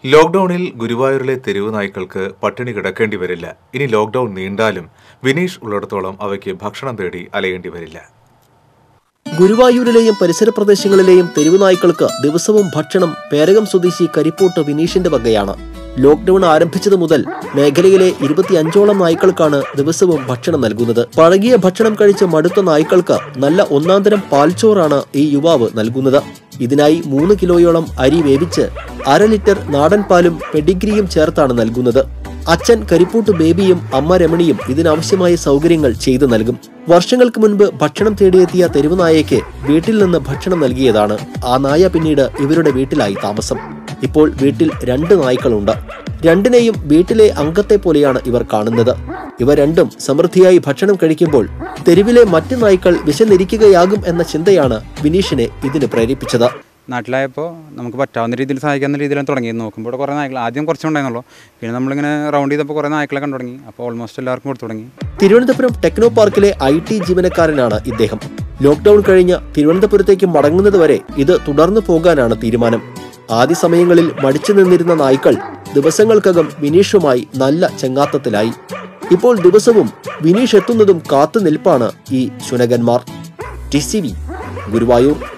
ലോക്ഡൌണിൽ ഗുരുവായൂരിലെ തെരുവ് നായ്ക്കൾക്ക് പട്ടിണി കിടക്കേണ്ടി വരില്ല ഇനി ലോക്ഡൌൺ നീണ്ടാലും വിനീഷ് ഉള്ളിടത്തോളം അവയ്ക്ക് ഭക്ഷണം തേടി അലയേണ്ടി വരില്ല ഗുരുവായൂരിലെയും പരിസര പ്രദേശങ്ങളിലെയും തെരുവ് നായ്ക്കൾക്ക് ദിവസവും ഭക്ഷണം പേരകം സ്വദേശി കരിപ്പോട്ട് വിനീഷിന്റെ വകയാണ് ലോക്ഡൌൺ ആരംഭിച്ചതു മുതൽ മേഖലയിലെ ഇരുപത്തിയഞ്ചോളം നായ്ക്കൾക്കാണ് ദിവസവും ഭക്ഷണം നൽകുന്നത് പഴകിയ ഭക്ഷണം കഴിച്ച് മടുത്ത നായ്ക്കൾക്ക് നല്ല ഒന്നാന്തരം പാൽച്ചോറാണ് ഈ യുവാവ് നൽകുന്നത് ഇതിനായി മൂന്ന് കിലോയോളം അരി വേവിച്ച് അര ലിറ്റർ നാടൻ പാലും പെഡിഗ്രിയും ചേർത്താണ് നൽകുന്നത് അച്ഛൻ കരിപ്പൂട്ട് ബേബിയും അമ്മ രമണിയും ഇതിനാവശ്യമായ സൗകര്യങ്ങൾ ചെയ്തു നൽകും വർഷങ്ങൾക്ക് മുൻപ് ഭക്ഷണം തേടിയെത്തിയ തെരുവ് നായയ്ക്ക് വീട്ടിൽ നിന്ന് ഭക്ഷണം നൽകിയതാണ് ആ നായ പിന്നീട് ഇവരുടെ വീട്ടിലായി താമസം ഇപ്പോൾ വീട്ടിൽ രണ്ട് നായ്ക്കളുണ്ട് രണ്ടിനെയും വീട്ടിലെ അംഗത്തെ പോലെയാണ് ഇവർ കാണുന്നത് ഇവ രണ്ടും സമൃദ്ധിയായി ഭക്ഷണം കഴിക്കുമ്പോൾ തെരുവിലെ മറ്റു നായ്ക്കൾ വിശന്നിരിക്കുകയാകും എന്ന ചിന്തയാണ് വിനീഷിനെ ഇതിന് പ്രേരിപ്പിച്ചത് നാട്ടിലായപ്പോൾ നമുക്ക് പറ്റാവുന്ന രീതിയിൽ സഹായിക്കാവുന്ന രീതിയിലാണ് തുടങ്ങിയത് നോക്കുമ്പോൾ ഇവിടെ കുറേ നായ്ക്കൾ ആദ്യം കുറച്ചുണ്ടായിരുന്നുള്ളൂ പിന്നെ നമ്മളിങ്ങനെ റൗണ്ട് ചെയ്തപ്പോൾ കുറേ നായ്ക്കളെ കണ്ടു തുടങ്ങി അപ്പോൾ ഓൾമോസ്റ്റ് എല്ലാവർക്കും കൊടുത്തു തുടങ്ങി തിരുവനന്തപുരം ടെക്നോ പാർക്കിലെ ഐ ടി ജീവനക്കാരനാണ് ഇദ്ദേഹം ലോക്ക്ഡൌൺ കഴിഞ്ഞ് തിരുവനന്തപുരത്തേക്ക് മടങ്ങുന്നതുവരെ ഇത് തുടർന്നു പോകാനാണ് തീരുമാനം ആദ്യ സമയങ്ങളിൽ മടിച്ചു നിന്നിരുന്ന നായ്ക്കൾ ദിവസങ്ങൾക്കകം വിനീഷുമായി നല്ല ചെങ്ങാത്തത്തിലായി ഇപ്പോൾ ദിവസവും വിനീഷ് എത്തുന്നതും കാത്തു നിൽപ്പാണ് ഈ ശുനകന്മാർ ടി സി വി ഗുരുവായൂർ